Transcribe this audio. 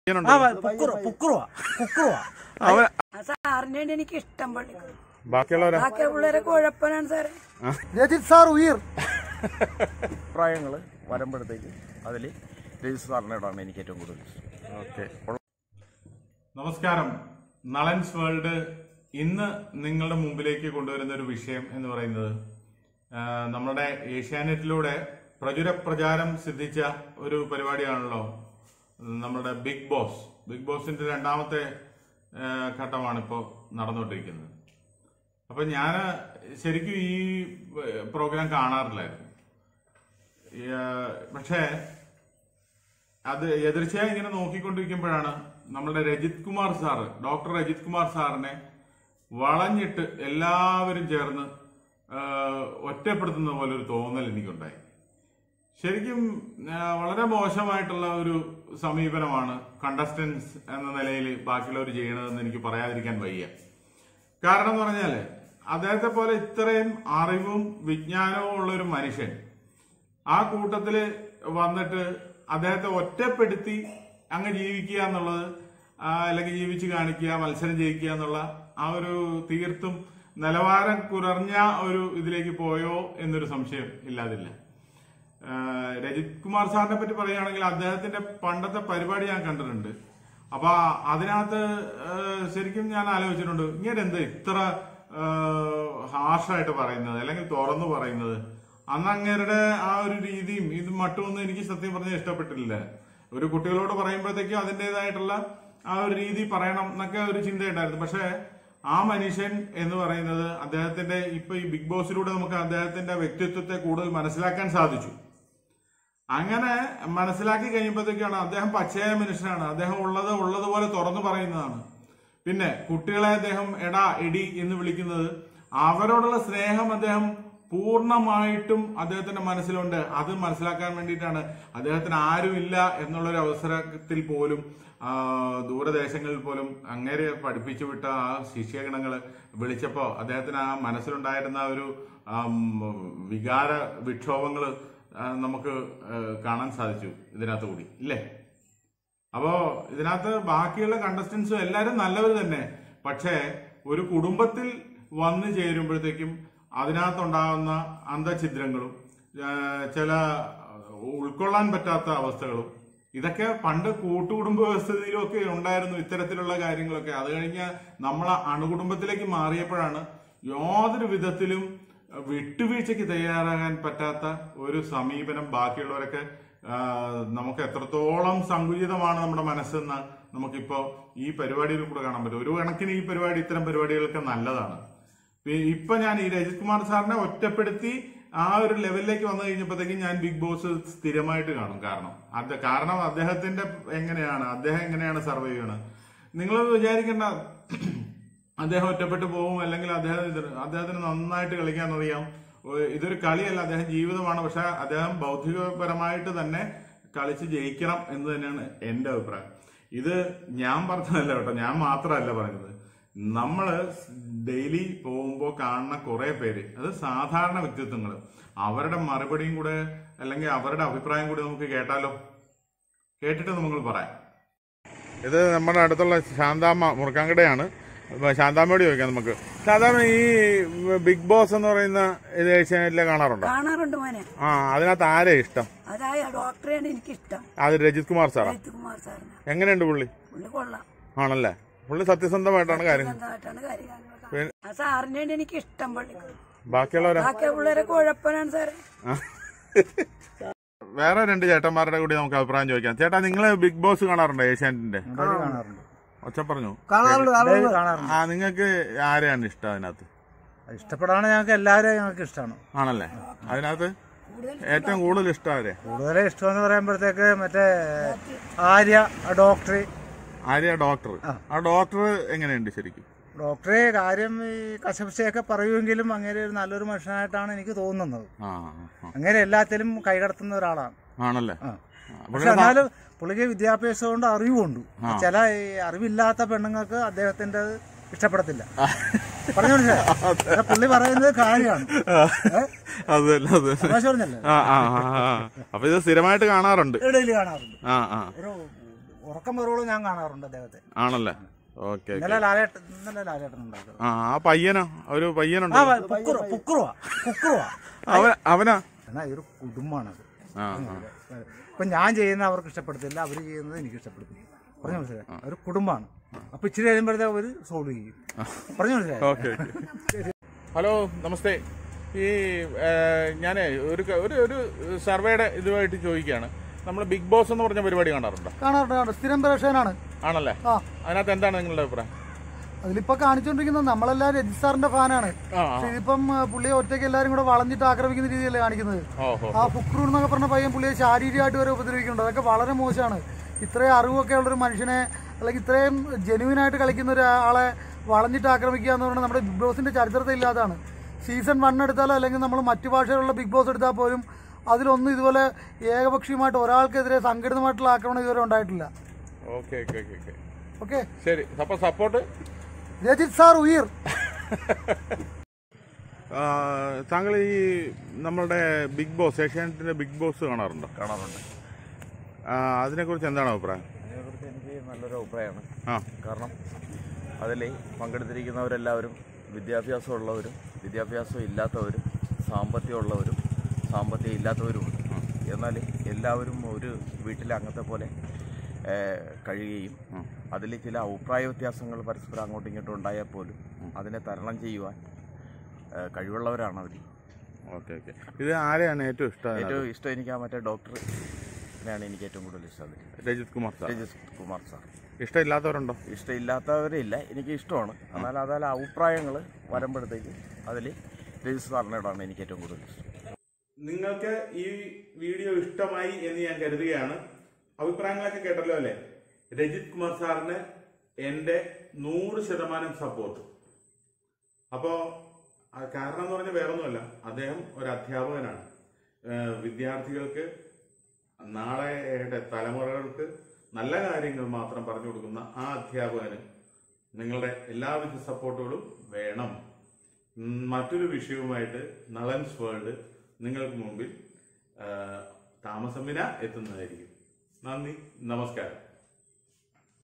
ആ പുക്കുറ പുക്കുറുവ പുക്കുറുവ അവൻ ആ സാറിനെയാണ് എനിക്ക് ഇഷ്ടം പള്ളിക്ക് ബാക്കിയുള്ളവരാ ബാക്കി പിള്ളേരെ കുഴപ്പനാണ് സാറേ രജിത് സാർ ഉയർ അഭിപ്രായങ്ങൾ വരുമ്പോഴത്തേക്ക് അതിൽ രജിസ്റ്റർ സാറിനോടാണ് എനിക്ക് ഏറ്റവും കൂടുതൽ ഇഷ്ടം ഓക്കെ നമസ്കാരം നളൻസ് വേൾഡ് ഇന്ന് നിങ്ങളുടെ മുമ്പിലേക്ക് കൊണ്ടുവരുന്ന ഒരു വിഷയം എന്ന് പറയുന്നത് ആ, നമ്മുടെ ഏഷ്യാനെറ്റിലൂടെ പ്രചുര പ്രചാരം സിദ്ധിച്ച ഒരു പരിപാടിയാണല്ലോ നമ്മുടെ ബിഗ് ബോസ് ബിഗ് ബോസിന്റെ രണ്ടാമത്തെ ആ, ഘട്ടമാണ് ഇപ്പോൾ നടന്നുകൊണ്ടിരിക്കുന്നത് അപ്പൊ ഞാൻ ശരിക്കും ഈ ഏ, പ്രോഗ്രാം കാണാറില്ലായിരുന്നു ഈ, ആ, പക്ഷേ അത് എതിർച്ചയായി ഇങ്ങനെ നോക്കിക്കൊണ്ടിരിക്കുമ്പോഴാണ് നമ്മുടെ രജിത് കുമാർ സാറ് ഡോക്ടർ രജിത് കുമാർ സാറിനെ വളഞ്ഞിട്ട് എല്ലാവരും ചേർന്ന് ആ, ഒറ്റപ്പെടുത്തുന്ന പോലെ ഒരു തോന്നൽ എനിക്കുണ്ടായി ശരിക്കും ആ, വളരെ മോശമായിട്ടുള്ള ഒരു സമീപനമാണ് കണ്ടസ്റ്റൻസ് എന്ന നിലയിൽ ബാക്കിയുള്ളവർ ചെയ്യണതെന്ന് എനിക്ക് പറയാതിരിക്കാൻ വയ്യ കാരണം എന്ന് പറഞ്ഞാല് അദ്ദേഹത്തെ പോലെ ഇത്രയും അറിവും വിജ്ഞാനവും ഉള്ള ഒരു മനുഷ്യൻ ആ കൂട്ടത്തില് വന്നിട്ട് അദ്ദേഹത്തെ ഒറ്റപ്പെടുത്തി അങ്ങ് ജീവിക്കുക എന്നുള്ളത് ആ, അല്ലെങ്കിൽ ജീവിച്ച് കാണിക്കുക മത്സരം ജയിക്കുക എന്നുള്ള ആ ഒരു തീർത്തും നിലവാരം കുറഞ്ഞ ഒരു ഇതിലേക്ക് പോയോ എന്നൊരു സംശയം ഇല്ലാതില്ല ആ, രജിത് കുമാർ സാറിനെ പറ്റി പറയുകയാണെങ്കിൽ അദ്ദേഹത്തിന്റെ പണ്ടത്തെ പരിപാടി ഞാൻ കണ്ടിട്ടുണ്ട് അപ്പൊ അതിനകത്ത് ആ, ശരിക്കും ഞാൻ ആലോചിച്ചിട്ടുണ്ട് ഇങ്ങനെ എന്താ ഇത്ര ഹാർഷായിട്ട് പറയുന്നത് അല്ലെങ്കിൽ തുറന്നു പറയുന്നത് അന്ന് അങ്ങേരുടെ ആ ഒരു രീതിയും ഇത് മട്ടുമൊന്നും എനിക്ക് സത്യം പറഞ്ഞാൽ ഇഷ്ടപ്പെട്ടില്ല ഒരു കുട്ടികളോട് പറയുമ്പോഴത്തേക്കും അതിൻ്റെതായിട്ടുള്ള ആ ഒരു രീതി പറയണം എന്നൊക്കെ ഒരു ചിന്തയുണ്ടായിരുന്നു പക്ഷേ ആ മനുഷ്യൻ എന്ന് പറയുന്നത് അദ്ദേഹത്തിന്റെ ഇപ്പൊ ഈ ബിഗ് ബോസിലൂടെ നമുക്ക് അദ്ദേഹത്തിന്റെ വ്യക്തിത്വത്തെ കൂടുതൽ മനസ്സിലാക്കാൻ സാധിച്ചു അങ്ങനെ മനസ്സിലാക്കി കഴിയുമ്പോഴത്തേക്കാണ് അദ്ദേഹം പച്ചയായ മനുഷ്യനാണ് അദ്ദേഹം ഉള്ളത് ഉള്ളതുപോലെ തുറന്നു പറയുന്നതാണ് പിന്നെ കുട്ടികളെ അദ്ദേഹം എടാ എടി എന്ന് വിളിക്കുന്നത് അവരോടുള്ള സ്നേഹം അദ്ദേഹം പൂർണ്ണമായിട്ടും അദ്ദേഹത്തിന്റെ മനസ്സിലുണ്ട് അത് മനസ്സിലാക്കാൻ വേണ്ടിയിട്ടാണ് അദ്ദേഹത്തിന് ആരുമില്ല എന്നുള്ളൊരു അവസരത്തിൽ പോലും ആ, ദൂരദേശങ്ങളിൽ പോലും അങ്ങേരെ പഠിപ്പിച്ചു വിട്ട ആ ശിഷ്യഗണങ്ങൾ വിളിച്ചപ്പോ അദ്ദേഹത്തിന് ആ മനസ്സിലുണ്ടായിരുന്ന ആ ഒരു ആം, വികാര വിക്ഷോഭങ്ങൾ നമുക്ക് ആ, കാണാൻ സാധിച്ചു ഇതിനകത്ത് കൂടി ഇല്ലേ അപ്പോ ഇതിനകത്ത് ബാക്കിയുള്ള കണ്ടസ്റ്റൻസും എല്ലാരും നല്ലവർ തന്നെ പക്ഷേ ഒരു കുടുംബത്തിൽ വന്നു ചേരുമ്പോഴത്തേക്കും അതിനകത്തുണ്ടാകുന്ന അന്തഛിദ്രങ്ങളും ആ, ചില ഉൾക്കൊള്ളാൻ പറ്റാത്ത അവസ്ഥകളും ഇതൊക്കെ പണ്ട് കൂട്ടുകുടുംബ വ്യവസ്ഥയിലും ഒക്കെ ഉണ്ടായിരുന്നു ഇത്തരത്തിലുള്ള കാര്യങ്ങളൊക്കെ അത് കഴിഞ്ഞ് നമ്മൾ അണുകുടുംബത്തിലേക്ക് മാറിയപ്പോഴാണ് യാതൊരു വിധത്തിലും വിട്ടുവീഴ്ചയ്ക്ക് തയ്യാറാകാൻ പറ്റാത്ത ഒരു സമീപനം ബാക്കിയുള്ളവരൊക്കെ ആ, നമുക്ക് എത്രത്തോളം സങ്കുചിതമാണ് നമ്മുടെ മനസ്സെന്ന് നമുക്കിപ്പോ ഈ പരിപാടിയിൽ കൂടെ കാണാൻ പറ്റും ഒരു കണക്കിന് ഈ പരിപാടി ഇത്തരം പരിപാടികളൊക്കെ നല്ലതാണ് ഇ- ഇപ്പൊ ഞാൻ ഈ രജിത് കുമാർ സാറിനെ ഒറ്റപ്പെടുത്തി ആ ഒരു ലെവലിലേക്ക് വന്നു കഴിഞ്ഞപ്പോഴത്തേക്കും ഞാൻ ബിഗ് ബോസ് സ്ഥിരമായിട്ട് കാണും കാരണം അത് കാരണം അദ്ദേഹത്തിന്റെ എങ്ങനെയാണ് അദ്ദേഹം എങ്ങനെയാണ് സർവൈവ് ചെയ്യണത് നിങ്ങൾ വിചാരിക്കേണ്ട അദ്ദേഹം ഒറ്റപ്പെട്ടു പോകും അല്ലെങ്കിൽ അദ്ദേഹം ഇത് അദ്ദേഹത്തിന് നന്നായിട്ട് കളിക്കാൻ അറിയാം ഒ- ഇതൊരു കളിയല്ല അദ്ദേഹം ജീവിതമാണ് പക്ഷെ അദ്ദേഹം ബൗദ്ധികപരമായിട്ട് തന്നെ കളിച്ച് ജയിക്കണം എന്ന് തന്നെയാണ് എന്റെ അഭിപ്രായം ഇത് ഞാൻ പറഞ്ഞതല്ല കേട്ടോ ഞാൻ മാത്രമല്ല പറഞ്ഞത് നമ്മള് ഡെയിലി പോകുമ്പോൾ കാണുന്ന കുറെ പേര് അത് സാധാരണ വ്യക്തിത്വങ്ങൾ അവരുടെ മറുപടിയും കൂടെ അല്ലെങ്കിൽ അവരുടെ അഭിപ്രായം കൂടി നമുക്ക് കേട്ടാലോ കേട്ടിട്ട് നമ്മൾ പറയാം ഇത് നമ്മുടെ അടുത്തുള്ള ശാന്താമ്മ മുറുക്കാങ്കടയാണ് അപ്പൊ ശാന്താമ്മയോട് ചോദിക്കാം നമുക്ക് ശാന്താമ്മ ഈ ബിഗ് ബോസ് എന്ന് പറയുന്ന ഇത് ഏഷ്യാനെറ്റിലെ കാണാറുണ്ടോ കാണാറുണ്ട് മോനെ ആ അതിനകത്ത് ആരെയാ ഇഷ്ടം അതായ ഡോക്ടറെയാണ് എനിക്ക് ഇഷ്ടം അത് രജിത് കുമാർ സാറാ രജിത് കുമാർ സാറിന് എങ്ങനെയുണ്ട് പുള്ളി പുള്ളി കൊള്ളാം ആണല്ലേ പുള്ളി സത്യസന്ധമായിട്ടാണ് കാര്യം എന്തായിട്ടാണ് കാര്യങ്ങൾ പിന്നെ- ആ സാറിനെയാണ് എനിക്ക് ഇഷ്ടം പള്ളിക്ക് ബാക്കിയുള്ളവരാ ബാക്കി പിള്ളേരെ കുഴപ്പനാണ് സാറേ ആ. വേറെ രണ്ട് ചേട്ടന്മാരുടെ കൂടി നമുക്ക് അഭിപ്രായം ചോദിക്കാം ചേട്ടാ നിങ്ങൾ ബിഗ് ബോസ് കാണാറുണ്ടോ ഏഷ്യാനെറ്റിന്റെ കാണാറുണ്ട് ഒച്ച പറഞ്ഞു കാണാറുണ്ട് കാണാറുണ്ട് കാണാറുണ്ട് ആ നിങ്ങൾക്ക് ആരെയാണ് ഇഷ്ടം അതിനകത്ത് ഇഷ്ടപ്പെടാണ് ഞങ്ങൾക്ക് എല്ലാവരെയും ഞങ്ങൾക്ക് ഇഷ്ടമാണ് ആണല്ലേ അതിനകത്ത് ഏറ്റവും കൂടുതൽ ഇഷ്ടം ആരെ കൂടുതൽ ഇഷ്ടം എന്ന് പറയുമ്പോഴത്തേക്ക് മറ്റേ ആര്യ ആ ഡോക്ടർ ആര്യ ഡോക്ടർ ആ ഡോക്ടർ എങ്ങനെയുണ്ട് ശരിക്കും ഡോക്ടറെ കാര്യം ഈ കശപശയൊക്കെ പറയുമെങ്കിലും അങ്ങനെ ഒരു നല്ലൊരു മനുഷ്യനായിട്ടാണ് എനിക്ക് തോന്നുന്നത് ആ ആ, അങ്ങനെ എല്ലാത്തിലും കൈകടത്തുന്ന ഒരാളാണ് ആണല്ലേ ആ. ആ, പക്ഷെ പുള്ളിയുടെ നാ- എന്നാലും പുള്ളിക്ക് വിദ്യാഭ്യാസം കൊണ്ട് അറിവുണ്ട് ചില ഈ അറിവില്ലാത്ത പെണ്ണുങ്ങൾക്ക് അദ്ദേഹത്തിന്റെ ഇഷ്ടപ്പെടത്തില്ല പറഞ്ഞു മനസ്സിലായോ? പുള്ളി പറയുന്നത് കാര്യമാണ് ഏ? അതല്ല അത് തമാശ പറഞ്ഞല്ലേ ആ ആ ആ, ആ. അപ്പൊ ഇത് സ്ഥിരമായിട്ട് കാണാറുണ്ട് ഇടയിൽ കാണാറുണ്ട് ആ ആ ഒരു ഉറക്കം വരുവോളം ഞാൻ കാണാറുണ്ട് അദ്ദേഹത്തെ ആണല്ലേ ഓക്കെ ഇന്നലെ ലാലേട്ടൻ ഇന്നലെ ലാലേട്ടൻ ഉണ്ടായിരുന്നു ആ ആ പയ്യനോ ഒരു പയ്യനുണ്ട് ആ പുക്കുറ പുക്കുറുവാ പുക്കുറുവാ അവൻ അവനാ എന്നാ ഇതൊരു കുടുംബമാണത് ആ ഇപ്പൊ ഞാൻ ചെയ്യുന്ന അവർക്ക് ഇഷ്ടപ്പെടത്തില്ല അവർ ചെയ്യുന്നത് എനിക്ക് ഇഷ്ടപ്പെടത്തില്ല പറഞ്ഞു മനസ്സിലായി ഒരു കുടുംബമാണ് അപ്പൊ ഇച്ചിരി കഴിയുമ്പോഴത്തേക്ക് അവർ സോൾവ് ചെയ്യും പറഞ്ഞു മനസ്സിലായി ഓക്കെ ഹലോ നമസ്തേ ഈ ഞാൻ ഒരു ക- ഒരു ഒരു സർവേയുടെ ഇതുമായിട്ട് ചോദിക്കുകയാണ് നമ്മൾ ബിഗ് ബോസ് എന്ന് പറഞ്ഞ പരിപാടി കാണാറുണ്ടോ കാണാറുണ്ട് കാണാറുണ്ട്. സ്ഥിരം പ്രേക്ഷകനാണ് ആണല്ലേ ആ. അതിനകത്ത് എന്താണ് നിങ്ങളുടെ അഭിപ്രായം അതിലിപ്പോ കാണിച്ചോണ്ടിരിക്കുന്നത് നമ്മളെല്ലാം രജിത് സാറിന്റെ ഫാനാണ് ആ പക്ഷെ ഇതിപ്പം ആ, പുള്ളിയെ ഒറ്റയ്ക്ക് എല്ലാരും കൂടെ വളഞ്ഞിട്ട് ആക്രമിക്കുന്ന രീതിയല്ലേ കാണിക്കുന്നത് ഓഹോ ആ ഫുക്രൂൺ എന്നൊക്കെ പറഞ്ഞ പയ്യൻ പുള്ളിയെ ശാരീരികമായിട്ട് വരെ ഉപദ്രവിക്കുന്നുണ്ട് അതൊക്കെ വളരെ മോശമാണ് ഇത്രയും അറിവൊക്കെ ഉള്ളൊരു മനുഷ്യനെ അല്ലെങ്കിൽ ഇത്രയും ജെനുവിനായിട്ട് കളിക്കുന്ന ഒരാളെ വളഞ്ഞിട്ട് ആക്രമിക്കുക എന്ന് പറഞ്ഞാൽ നമ്മുടെ ബിഗ് ബോസിന്റെ ചരിത്രത്തിൽ ഇല്ലാത്തതാണ് സീസൺ വൺ എടുത്താലോ അല്ലെങ്കിൽ നമ്മൾ മറ്റു ഭാഷയിലുള്ള ബിഗ് ബോസ് എടുത്താൽ പോലും അതിലൊന്നും ഇതുപോലെ ഏകപക്ഷീയമായിട്ട് ഒരാൾക്കെതിരെ സംഘടിതമായിട്ടുള്ള ആക്രമണം ഇതുവരെ ഉണ്ടായിട്ടില്ല okay okay okay okay okay ശരി അപ്പൊ സപ്പോർട്ട് രജിത് സാർ ഉയർ താങ്കൾ ഈ നമ്മളുടെ ബിഗ് ബോസ് ഏഷ്യാനെറ്റിന്റെ ബിഗ് ബോസ് കാണാറുണ്ടോ കാണാറുണ്ട് ആ, അതിനെക്കുറിച്ച് എന്താണ് അഭിപ്രായം അതിനെക്കുറിച്ച് എനിക്ക് നല്ലൊരു അഭിപ്രായമാണ് ആ കാരണം അതിൽ പങ്കെടുത്തിരിക്കുന്നവരെല്ലാവരും വിദ്യാഭ്യാസമുള്ളവരും വിദ്യാഭ്യാസം ഇല്ലാത്തവരും സാമ്പത്തികമുള്ളവരും സാമ്പത്തികം ഇല്ലാത്തവരുമുണ്ട് എന്നാൽ എല്ലാവരും ഒരു വീട്ടിലെ അംഗത്തെ പോലെ ഏഹ്, കഴിയുകയും അതിൽ ചില അഭിപ്രായ വ്യത്യാസങ്ങൾ പരസ്പരം അങ്ങോട്ടും ഇങ്ങോട്ടും ഉണ്ടായാൽ പോലും അതിനെ തരണം ചെയ്യുവാൻ ഏഹ്, കഴിവുള്ളവരാണ് അവർ ഓക്കെ ഓക്കെ ഇത് ആരെയാണ് ഏറ്റവും ഇഷ്ടം ഏറ്റവും ഇഷ്ടം എനിക്ക് ആ മറ്റേ ഡോക്ടറിനെയാണ് എനിക്ക് ഏറ്റവും കൂടുതൽ ഇഷ്ടം അതിൽ രജിത് കുമാർ സാർ രജിത് കുമാർ സാർ ഇഷ്ടമില്ലാത്തവരുണ്ടോ ഇഷ്ടമില്ലാത്തവരില്ല എനിക്ക് ഇഷ്ടമാണ് എന്നാൽ അതിൽ അഭിപ്രായങ്ങൾ വരുമ്പോഴത്തേക്ക് അതിൽ രജിത് സാറിനോടാണ് എനിക്ക് ഏറ്റവും കൂടുതൽ ഇഷ്ടം നിങ്ങൾക്ക് ഈ വീഡിയോ ഇഷ്ടമായി എന്ന് ഞാൻ കരുതുകയാണ് അഭിപ്രായങ്ങളൊക്കെ കേട്ടല്ലോ അല്ലേ രജിത് കുമാർ സാറിന് എന്റെ നൂറ് ശതമാനം സപ്പോർട്ട് അപ്പോ ആ കാരണം എന്ന് പറഞ്ഞാൽ വേറൊന്നുമല്ല അദ്ദേഹം ഒരു അധ്യാപകനാണ് ഏഹ് വിദ്യാർത്ഥികൾക്ക് നാളെയുടെ തലമുറകൾക്ക് നല്ല കാര്യങ്ങൾ മാത്രം പറഞ്ഞു കൊടുക്കുന്ന ആ അധ്യാപകന് നിങ്ങളുടെ എല്ലാവിധ സപ്പോർട്ടുകളും വേണം ഉം, മറ്റൊരു വിഷയവുമായിട്ട് നളൻസ് വേൾഡ് നിങ്ങൾക്ക് മുമ്പിൽ ആ, താമസം വിന എത്തുന്നതായിരിക്കും നന്ദി നമസ്കാരം